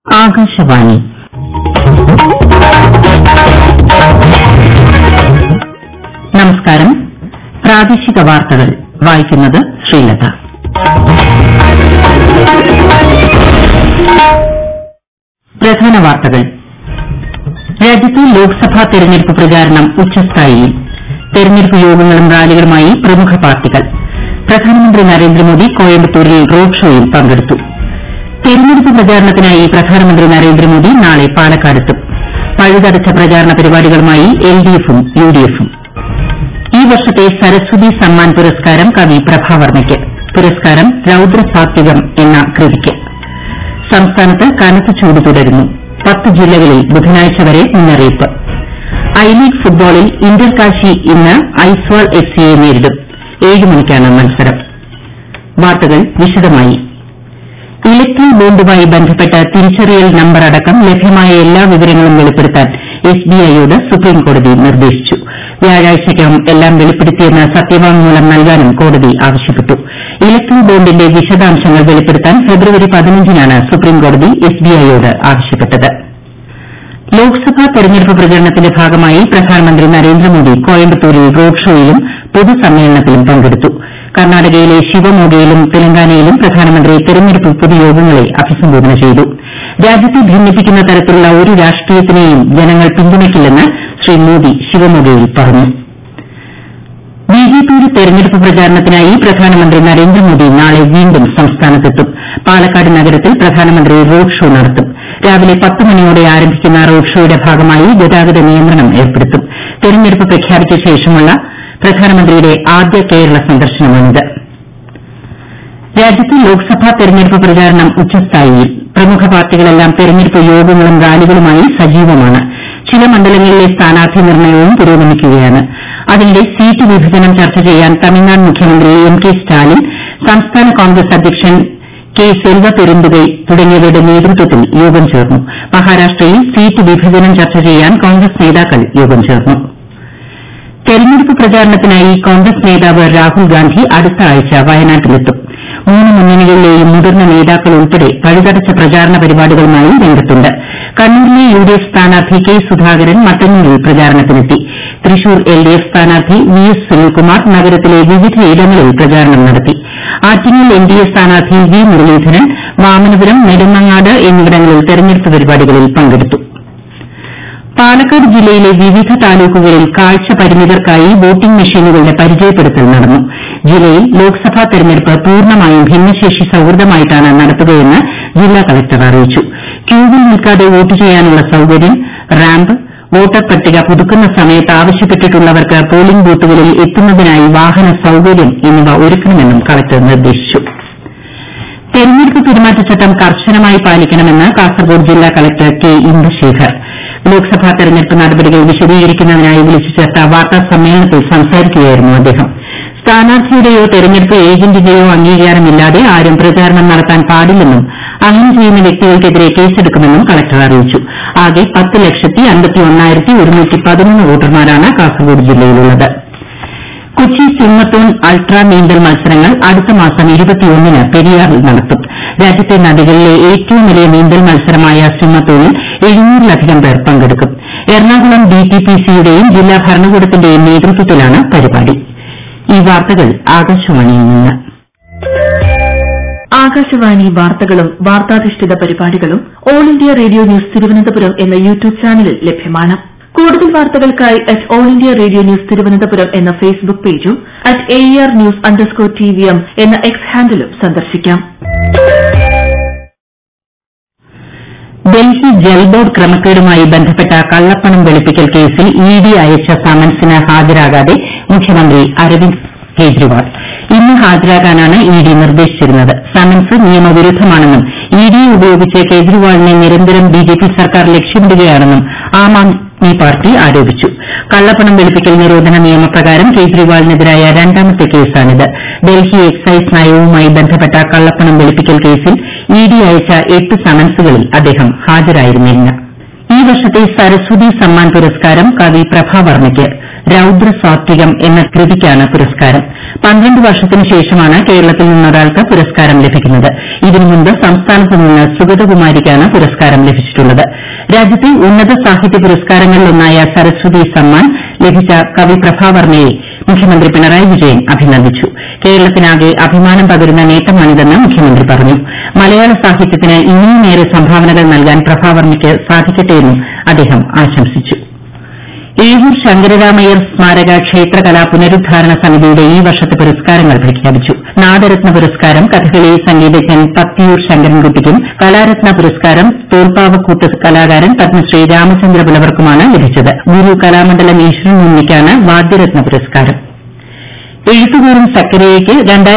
ആകാശവാണി നമസ്കാരം പ്രാദേശിക വാർത്തകൾ വായിക്കുന്നത് ശ്രീലത പ്രധാന വാർത്തകൾ രാജ്യത്ത് ലോക്സഭാ തെരഞ്ഞെടുപ്പ് പ്രചാരണം ഉച്ചസ്ഥായിയിൽ തെരഞ്ഞെടുപ്പ് യോഗങ്ങളും റാലികളുമായി പ്രമുഖ പാർട്ടികൾ പ്രധാനമന്ത്രി നരേന്ദ്രമോദി കോയമ്പത്തൂരിൽ റോഡ് ഷോയിൽ പങ്കെടുത്തു തെരഞ്ഞെടുപ്പ് പ്രചാരണത്തിനായി പ്രധാനമന്ത്രി നരേന്ദ്രമോദി നാളെ പാലക്കാടെത്തും പഴുതടച്ച പ്രചാരണ പരിപാടികളുമായി എൽഡിഎഫും യുഡിഎഫും ഈ വർഷത്തെ സരസ്വതി സമ്മാൻ പുരസ്കാരം കവി പ്രഭാവർമ്മയ്ക്ക് പുരസ്കാരം രൌദ്രസാത്വികം എന്ന കൃതിക്ക് സംസ്ഥാനത്ത് കനത്ത ചൂട് തുടരുന്നു പത്ത് ജില്ലകളിൽ ബുധനാഴ്ച വരെ മുന്നറിയിപ്പ് ഐ ലീഗ് ഫുട്ബോളിൽ ഇന്റർ കാശി ഇന്ന് ഐസ്വാൾ എഫ് സിയെ നേരിടും ഏഴ് മണിക്കാണ് മത്സരം വാർത്തകൾ വിശദമായി ഇലക്ട്രൽ ബോണ്ടുമായി ബന്ധപ്പെട്ട് തിരിച്ചറിയൽ നമ്പർ അടക്കം ലഭ്യമായ എല്ലാ വിവരങ്ങളും വെളിപ്പെടുത്താൻ എസ്ബിഐയോട് സുപ്രീംകോടതി നിർദ്ദേശിച്ചു വ്യാഴാഴ്ചയ്ക്കകം എല്ലാം വെളിപ്പെടുത്തിയെന്ന് സത്യവാങ്മൂലം നൽകാനും കോടതി ആവശ്യപ്പെട്ടു ഇലക്ട്രൽ ബോണ്ടിന്റെ വിശദാംശങ്ങൾ വെളിപ്പെടുത്താൻ ഫെബ്രുവരി പതിനഞ്ചിനാണ് സുപ്രീംകോടതി എസ്ബിഐയോട് ആവശ്യപ്പെട്ടത് ലോക്സഭാ തെരഞ്ഞെടുപ്പ് പ്രചരണത്തിന്റെ ഭാഗമായി പ്രധാനമന്ത്രി നരേന്ദ്രമോദി കോയമ്പത്തൂരിൽ റോഡ് ഷോയിലും പൊതുസമ്മേളനത്തിലും പങ്കെടുത്തു കർണാടകയിലെ ശിവമോഗയിലും തെലങ്കാനയിലും പ്രധാനമന്ത്രി തെരഞ്ഞെടുപ്പ് പൊതുയോഗങ്ങളെ അഭിസംബോധന ചെയ്തു രാജ്യത്തെ ഭിന്നിപ്പിക്കുന്ന തരത്തിലുള്ള ഒരു രാഷ്ട്രീയത്തിനെയും ജനങ്ങൾ പിന്തുണയ്ക്കില്ലെന്ന് ശ്രീ മോദി ശിവമോഗയിൽ പറഞ്ഞു ബിജെപിയുടെ തെരഞ്ഞെടുപ്പ് പ്രചാരണത്തിനായി പ്രധാനമന്ത്രി നരേന്ദ്രമോദി നാളെ വീണ്ടും സംസ്ഥാനത്തെത്തും പാലക്കാട് നഗരത്തിൽ പ്രധാനമന്ത്രി റോഡ് ഷോ നടത്തും രാവിലെ പത്ത് മണിയോടെ ആരംഭിക്കുന്ന റോഡ് ഷോയുടെ ഭാഗമായി ഗതാഗത നിയന്ത്രണം ഏർപ്പെടുത്തും തെരഞ്ഞെടുപ്പ് പ്രഖ്യാപിച്ച ശേഷമുള്ള പ്രധാനമന്ത്രിയുടെ ആദ്യ കേരള സന്ദർശനമാണിത് രാജ്യത്ത് ലോക്സഭാ തെരഞ്ഞെടുപ്പ് പ്രചാരണം ഉച്ചസ്ഥായിയിൽ പ്രമുഖ പാർട്ടികളെല്ലാം തെരഞ്ഞെടുപ്പ് യോഗങ്ങളും റാലികളുമായി സജീവമാണ് ചില മണ്ഡലങ്ങളിലെ സ്ഥാനാർത്ഥി നിർണ്ണയവും പുരോഗമിക്കുകയാണ് അതിനിടെ സീറ്റ് വിഭജനം ചർച്ച ചെയ്യാൻ തമിഴ്നാട് മുഖ്യമന്ത്രി എം കെ സ്റ്റാലിൻ സംസ്ഥാന കോൺഗ്രസ് അധ്യക്ഷൻ കെ സെൽവ പെരുന്തുകൈ തുടങ്ങിയവരുടെ നേതൃത്വത്തിൽ യോഗം ചേർന്നു മഹാരാഷ്ട്രയിൽ സീറ്റ് വിഭജനം ചർച്ച ചെയ്യാൻ കോൺഗ്രസ് നേതാക്കൾ യോഗം ചേർന്നു തെരഞ്ഞെടുപ്പ് പ്രചാരണത്തിനായി കോൺഗ്രസ് നേതാവ് രാഹുൽ ഗാന്ധി അടുത്ത ആഴ്ച വയനാട്ടിലെത്തും മൂന്ന് മുന്നണികളിലെയും മുതിർന്ന നേതാക്കൾ ഉൾപ്പെടെ പഴുതടച്ച പ്രചാരണ പരിപാടികളുമായി രംഗത്തുണ്ട് കണ്ണൂരിലെ യുഡിഎഫ് സ്ഥാനാർത്ഥി കെ സുധാകരൻ മട്ടന്നൂരിൽ പ്രചാരണത്തിനെത്തി തൃശൂർ എൽഡിഎഫ് സ്ഥാനാർത്ഥി വി എസ് സുനിൽകുമാർ നഗരത്തിലെ വിവിധയിടങ്ങളിൽ പ്രചാരണം നടത്തി ആറ്റിങ്ങൽ എൻഡിഎ സ്ഥാനാർത്ഥി വി മുരളീധരൻ വാമനപുരം നെടുമങ്ങാട് എന്നിവിടങ്ങളിൽ തെരഞ്ഞെടുപ്പ് പരിപാടികളിൽ പങ്കെടുത്തു പാലക്കാട് ജില്ലയിലെ വിവിധ താലൂക്കുകളിൽ കാഴ്ച പരിമിതർക്കായി വോട്ടിംഗ് മെഷീനുകളുടെ പരിചയപ്പെടുത്തൽ നടന്നു ജില്ലയിൽ ലോക്സഭാ തെരഞ്ഞെടുപ്പ് പൂർണ്ണമായും ഭിന്നശേഷി സൌഹൃദമായിട്ടാണ് നടത്തുകയെന്ന് ജില്ലാ കളക്ടർ അറിയിച്ചു ക്യൂവിൽ നിൽക്കാതെ വോട്ട് ചെയ്യാനുള്ള സൌകര്യം റാമ്പ് വോട്ടർ പട്ടിക പുതുക്കുന്ന സമയത്ത് ആവശ്യപ്പെട്ടിട്ടുള്ളവർക്ക് പോളിംഗ് ബൂത്തുകളിൽ എത്തുന്നതിനായി വാഹന സൌകര്യം എന്നിവ ഒരുക്കണമെന്നും കളക്ടർ നിർദ്ദേശിച്ചു തെരഞ്ഞെടുപ്പ് പെരുമാറ്റച്ചട്ടം കർശനമായി പാലിക്കണമെന്ന് കാസർഗോഡ് ജില്ലാ കളക്ടർ കെ ഇന്ദുശേഖർ ലോക്സഭാ തെരഞ്ഞെടുപ്പ് നടപടികൾ വിശദീകരിക്കുന്നതിനായി വിളിച്ചു ചേർത്ത വാർത്താ സമ്മേളനത്തിൽ സംസാരിക്കുകയായിരുന്നു അദ്ദേഹം സ്ഥാനാർത്ഥിയുടെയോ തെരഞ്ഞെടുപ്പ് ഏജന്റിന്റെയോ അംഗീകാരമില്ലാതെ ആരും പ്രചാരണം നടത്താൻ പാടില്ലെന്നും അങ്ങനെ ചെയ്യുന്ന വ്യക്തികൾക്കെതിരെ കേസെടുക്കുമെന്നും കളക്ടർ അറിയിച്ചു ആകെ പത്ത് ലക്ഷത്തി അൻപത്തി ഒന്നായിരത്തി ഒരുന്നൂറ്റി പതിനൊന്ന് വോട്ടർമാരാണ് കാസർഗോഡ് ജില്ലയിലുള്ളത് കൊച്ചി സ്വിമ്മത്തോൺ അൾട്രാ നീന്തൽ മത്സരങ്ങൾ അടുത്ത മാസം ഇരുപത്തിയൊന്നിന് പെരിയാറിൽ നടത്തും രാജ്യത്തെ നദികളിലെ ഏറ്റവും വലിയ നീന്തൽ മത്സരമായ സ്വിമ്മത്തോണിൽ എഴുന്നൂറിലധികം പേർ പങ്കെടുക്കും എറണാകുളം ഡിടിപിസിയുടെയും ജില്ലാ ഭരണകൂടത്തിന്റെയും നേതൃത്വത്തിലാണ് പരിപാടി ഈ വാർത്തകൾ ആകാശവാണിയിൽ നിന്ന് ആകാശവാണി വാർത്തകളും വാർത്താധിഷ്ഠിത പരിപാടികളും all India radio news Thiruvananthapuram എന്ന യൂട്യൂബ് ചാനലിൽ ലഭ്യമാണ് കൂടുതൽ വാർത്തകൾക്കായി at all India radio news Thiruvananthapuram എന്ന ഫേസ്ബുക്ക് പേജും at A R news underscore T V M എന്ന എക്സ് ഹാൻഡിലും സന്ദർശിക്കാം ഡൽഹി ജൽ ബോർഡ് ക്രമക്കേടുമായി ബന്ധപ്പെട്ട കള്ളപ്പണം വെളുപ്പിക്കൽ കേസിൽ ഇഡി അയച്ച സമൻസിന് ഹാജരാകാതെ മുഖ്യമന്ത്രി അരവിന്ദ് കെജ്രിവാൾ ഇന്ന് ഹാജരാകാനാണ് ഇഡി നിർദ്ദേശിച്ചിരുന്നത് സമൻസ് നിയമവിരുദ്ധമാണെന്നും ഇഡിയെ ഉപയോഗിച്ച് കേജ്രിവാളിനെ നിരന്തരം ബിജെപി സർക്കാർ ലക്ഷ്യമിടുകയാണെന്നും ആം ആദ്മി പാർട്ടി ആരോപിച്ചു കള്ളപ്പണം വെളുപ്പിക്കൽ നിരോധന നിയമപ്രകാരം കേജ്രിവാളിനെതിരായ രണ്ടാമത്തെ കേസാണിത് ഡൽഹി എക്സൈസ് നയവുമായി ബന്ധപ്പെട്ട കള്ളപ്പണം വെളുപ്പിക്കൽ കേസിൽ ഇഡി അയച്ച എട്ട് സമൻസുകളിൽ അദ്ദേഹം ഹാജരായിരുന്നില്ല ഈ വർഷത്തെ സരസ്വതി സമ്മാൻ പുരസ്കാരം കവി പ്രഭാവർമ്മയ്ക്ക് രൌദ്ര സാത്വികം എന്ന കൃതിക്കാണ് പുരസ്കാരം പന്ത്രണ്ട് വർഷത്തിനു ശേഷമാണ് കേരളത്തിൽ നിന്നൊരാൾക്ക് പുരസ്കാരം ലഭിക്കുന്നത് ഇതിനു മുമ്പ് സംസ്ഥാനത്ത് നിന്ന് സുഗതകുമാരിക്കാണ് പുരസ്കാരം ലഭിച്ചിട്ടുള്ളത് രാജ്യത്തെ ഉന്നത സാഹിത്യ പുരസ്കാരങ്ങളിലൊന്നായ സരസ്വതി സമ്മാൻ ലഭിച്ച കവി പ്രഭാവർമ്മയെ മുഖ്യമന്ത്രി പിണറായി വിജയൻ അഭിനന്ദിച്ചു കേരളത്തിനാകെ അഭിമാനം പകരുന്ന നേട്ടമാണിതെന്ന് മുഖ്യമന്ത്രി പറഞ്ഞു മലയാള സാഹിത്യത്തിന് ഇനിയുമേറെ സംഭാവനകൾ നൽകാൻ പ്രഭാവർമ്മയ്ക്ക് സാധിക്കട്ടെയെന്നും അദ്ദേഹം ആശംസിച്ചു ഏഴൂർ ശങ്കരരാമയ്യർ സ്മാരക ക്ഷേത്രകലാ പുനരുദ്ധാരണ സമിതിയുടെ ഈ വർഷത്തെ പുരസ്കാരങ്ങൾ പ്രഖ്യാപിച്ചു നാദരത്ന പുരസ്കാരം കഥകളി സംഗീതജ്ഞൻ പത്തിയൂർ ശങ്കരൻകുട്ടിക്കും കലാരത്ന പുരസ്കാരം തോൽപ്പാവക്കൂത്ത് കലാകാരൻ പത്മശ്രീ രാമചന്ദ്ര പുലവർക്കുമാണ് ലഭിച്ചത് ഗുരു കലാമണ്ഡലം ഈശ്വരൻ ഉണ്ണിക്കാണ് വാദ്യരത്ന പുരസ്കാരം എഴുത്തുകാരൻ സക്കരയ്ക്ക്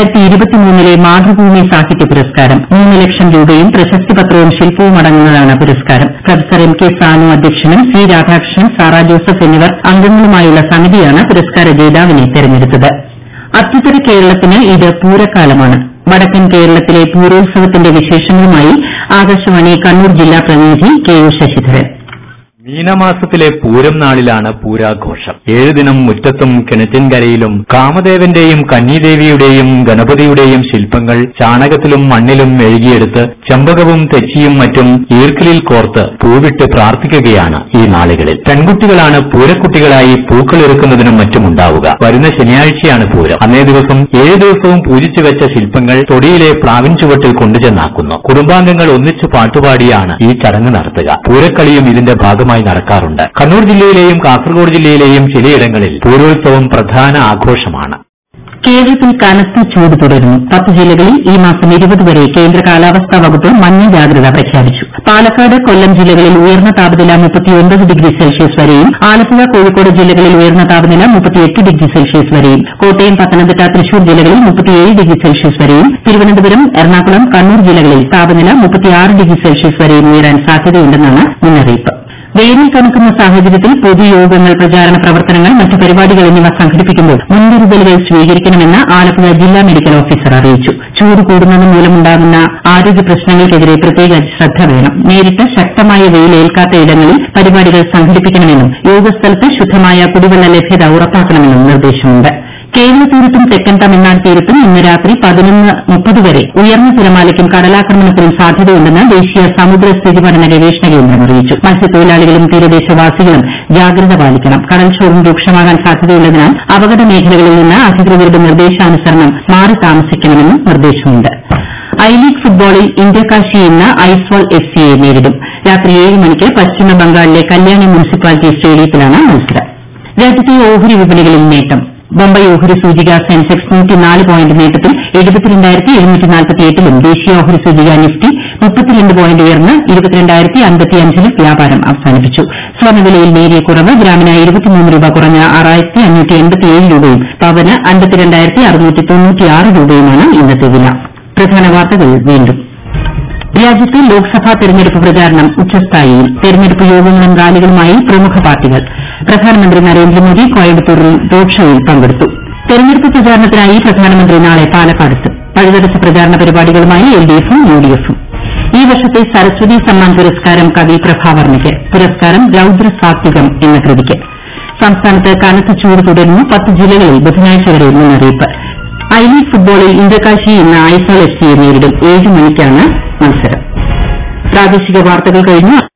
ലെ മാതൃഭൂമി സാഹിത്യ പുരസ്കാരം മൂന്ന് ലക്ഷം രൂപയും പ്രശസ്തി പത്രവും ശില്പവും അടങ്ങുന്നതാണ് പുരസ്കാരം പ്രൊഫസർ എം കെ സാനു അധ്യക്ഷനും സി രാധാകൃഷ്ണൻ സാറാ ജോസഫ് എന്നിവർ അംഗങ്ങളുമായുള്ള സമിതിയാണ് പുരസ്കാര ജേതാവിനെ തെരഞ്ഞെടുത്തത് അത്യുത്തര കേരളത്തിന് ഇത് പൂരക്കാലമാണ് വടക്കൻ കേരളത്തിലെ പൂരോത്സവത്തിന്റെ വിശേഷങ്ങളുമായി ആകാശവാണി കണ്ണൂർ ജില്ലാ പ്രതിനിധി കെ ഒ ശശിധരൻ മീനമാസത്തിലെ പൂരം നാളിലാണ് പൂരാഘോഷം ഏഴു ദിനം മുറ്റത്തും കിണറ്റിൻകരയിലും കാമദേവന്റെയും കന്നിദേവിയുടെയും ഗണപതിയുടെയും ശില്പങ്ങൾ ചാണകത്തിലും മണ്ണിലും മെഴുകിയെടുത്ത് ചെമ്പകവും തെച്ചിയും മറ്റും ഈർക്കിലിൽ കോർത്ത് പൂവിട്ട് പ്രാർത്ഥിക്കുകയാണ് ഈ നാളുകളിൽ പെൺകുട്ടികളാണ് പൂരക്കുട്ടികളായി പൂക്കളിറുക്കുന്നതിനും മറ്റും ഉണ്ടാവുക വരുന്ന ശനിയാഴ്ചയാണ് പൂരം അന്നേ ദിവസം ഏഴു ദിവസവും പൂജിച്ചു വെച്ച ശില്പങ്ങൾ തൊടിയിലെ പ്ലാവിൻ ചുവട്ടിൽ കൊണ്ടുചെന്നാക്കുന്നു കുടുംബാംഗങ്ങൾ ഒന്നിച്ചു പാട്ടുപാടിയാണ് ഈ ചടങ്ങ് നടത്തുക പൂരക്കളിയും ഇതിന്റെ ഭാഗമായി നടക്കാറുണ്ട് കണ്ണൂർ ജില്ലയിലെയും കാസർഗോഡ് ജില്ലയിലെയും ചിലയിടങ്ങളിൽ പൂരോത്സവം പ്രധാന ആഘോഷമാണ് കേരളത്തിൽ കനത്ത ചൂട് തുടരുന്നു പത്ത് ജില്ലകളിൽ ഈ മാസം ഇരുപത് വരെ കേന്ദ്ര കാലാവസ്ഥാ വകുപ്പ് മഞ്ഞ ജാഗ്രത പ്രഖ്യാപിച്ചു പാലക്കാട് കൊല്ലം ജില്ലകളിൽ ഉയർന്ന താപനില മുപ്പത്തിയൊൻപത് ഡിഗ്രി സെൽഷ്യസ് വരെയും ആലപ്പുഴ കോഴിക്കോട് ജില്ലകളിൽ ഉയർന്ന താപനില മുപ്പത്തിയെട്ട് ഡിഗ്രി സെൽഷ്യസ് വരെയും കോട്ടയം പത്തനംതിട്ട തൃശൂർ ജില്ലകളിൽ മുപ്പത്തിയേഴ് ഡിഗ്രി സെൽഷ്യസ് വരെയും തിരുവനന്തപുരം എറണാകുളം കണ്ണൂർ ജില്ലകളിൽ താപനില മുപ്പത്തിയാറ് ഡിഗ്രി സെൽഷ്യസ് വരെയും ഉയരാൻ സാധ്യതയുണ്ടെന്നാണ് മുന്നറിയിപ്പ് വേനൽ കനക്കുന്ന സാഹചര്യത്തിൽ പൊതുയോഗങ്ങൾ പ്രചാരണ പ്രവർത്തനങ്ങൾ മറ്റ് പരിപാടികൾ എന്നിവ സംഘടിപ്പിക്കുമ്പോൾ മുൻകരുതലുകൾ സ്വീകരിക്കണമെന്ന് ആലപ്പുഴ ജില്ലാ മെഡിക്കൽ ഓഫീസർ അറിയിച്ചു ചൂട് കൂടുന്നത് മൂലമുണ്ടാകുന്ന ആരോഗ്യ പ്രശ്നങ്ങൾക്കെതിരെ പ്രത്യേക ശ്രദ്ധ വേണം നേരിട്ട് ശക്തമായ വെയിലേൽക്കാത്ത ഇടങ്ങളിൽ പരിപാടികൾ സംഘടിപ്പിക്കണമെന്നും യോഗസ്ഥലത്ത് ശുദ്ധമായ കുടിവെള്ള ലഭ്യത ഉറപ്പാക്കണമെന്നും നിർദ്ദേശമുണ്ട് കേരള തീരത്തും തെക്കൻ തമിഴ്നാട് തീരത്തും ഇന്ന് രാത്രി പതിനൊന്ന് മുപ്പത് വരെ ഉയർന്ന തിരമാലയ്ക്കും കടലാക്രമണത്തിനും സാധ്യതയുണ്ടെന്ന് ദേശീയ സമുദ്ര സ്ഥിതി പഠന ഗവേഷണ കേന്ദ്രം അറിയിച്ചു മത്സ്യത്തൊഴിലാളികളും തീരദേശവാസികളും ജാഗ്രത പാലിക്കണം കടൽക്ഷോഭം രൂക്ഷമാകാൻ സാധ്യതയുള്ളതിനാൽ അപകട മേഖലകളിൽ നിന്ന് അധികൃതരുടെ നിർദ്ദേശാനുസരണം മാറി താമസിക്കണമെന്നും നിർദ്ദേശമുണ്ട് ഐ ലീഗ് ഫുട്ബോളിൽ ഇന്ത്യക്കാശി ഇന്ന് ഐസ്വാൾ എഫ് സിയെ നേരിടും രാത്രി ഏഴ് മണിക്ക് പശ്ചിമ ബംഗാളിലെ കല്യാണി മുനിസിപ്പാലിറ്റി സ്റ്റേഡിയത്തിലാണ് മത്സരം രാജ്യത്തെ ഓഹരി വിപണികളിൽ നേട്ടം ബൊംബൈ ഓഹരി സൂചിക സെൻസെക്സ് നൂറ്റിനാല് പോയിന്റ് നേട്ടത്തിൽ എഴുപത്തിരണ്ടായിരത്തി എഴുന്നൂറ്റി നാൽപ്പത്തിയെട്ടിലും ദേശീയ ഓഹരി സൂചിക നിഫ്റ്റി മുപ്പത്തിരണ്ട് പോയിന്റ് ഉയർന്ന് ഇരുപത്തിരണ്ടായിരത്തി അൻപത്തിയഞ്ചിലും വ്യാപാരം അവസാനിപ്പിച്ചു സ്വർണ്ണവിലയിൽ നേരിയ കുറവ് ഗ്രാമിന് ഇരുപത്തിമൂന്ന് രൂപ കുറഞ്ഞ ആറായിരത്തി അഞ്ഞൂറ്റി എൺപത്തിയേഴ് രൂപയും പവന് അൻപത്തിരണ്ടായിരത്തി അറുന്നൂറ്റി തൊണ്ണൂറ്റിയാറ് രൂപയുമാണ് ഇന്നത്തെ വില പ്രധാന വാർത്തകൾ വീണ്ടും രാജ്യത്ത് ലോക്സഭാ തെരഞ്ഞെടുപ്പ് പ്രചാരണം ഉച്ചസ്ഥായിയിൽ തെരഞ്ഞെടുപ്പ് യോഗങ്ങളും റാലികളുമായി പ്രമുഖ പാർട്ടികൾ പ്രധാനമന്ത്രി നരേന്ദ്രമോദി കോയമ്പത്തൂരിൽ റോഡ് ഷോയിൽ പങ്കെടുത്തു തെരഞ്ഞെടുപ്പ് പ്രചാരണത്തിനായി പ്രധാനമന്ത്രി നാളെ പാലക്കാടെത്തും പഴുതടച്ച പ്രചാരണ പരിപാടികളുമായി എൽഡിഎഫും യുഡിഎഫും ഈ വർഷത്തെ സരസ്വതി സമ്മാൻ പുരസ്കാരം കവി പ്രഭാവർമ്മയ്ക്ക് പുരസ്കാരം രൌദ്ര സാത്വികം എന്ന കൃതിക്ക് സംസ്ഥാനത്ത് കനത്ത ചൂട് തുടരുന്നു പത്ത് ജില്ലകളിൽ ബുധനാഴ്ച വരെ മുന്നറിയിപ്പ് ഐ ലീഗ് ഫുട്ബോളിൽ ഇന്ത്യക്കാശി ഇന്ന് ഐസോൾ എഫ് സിയെ നേരിടും ഏഴ് മണിക്കാണ് മത്സരം പ്രാദേശിക വാർത്തകൾ കഴിഞ്ഞു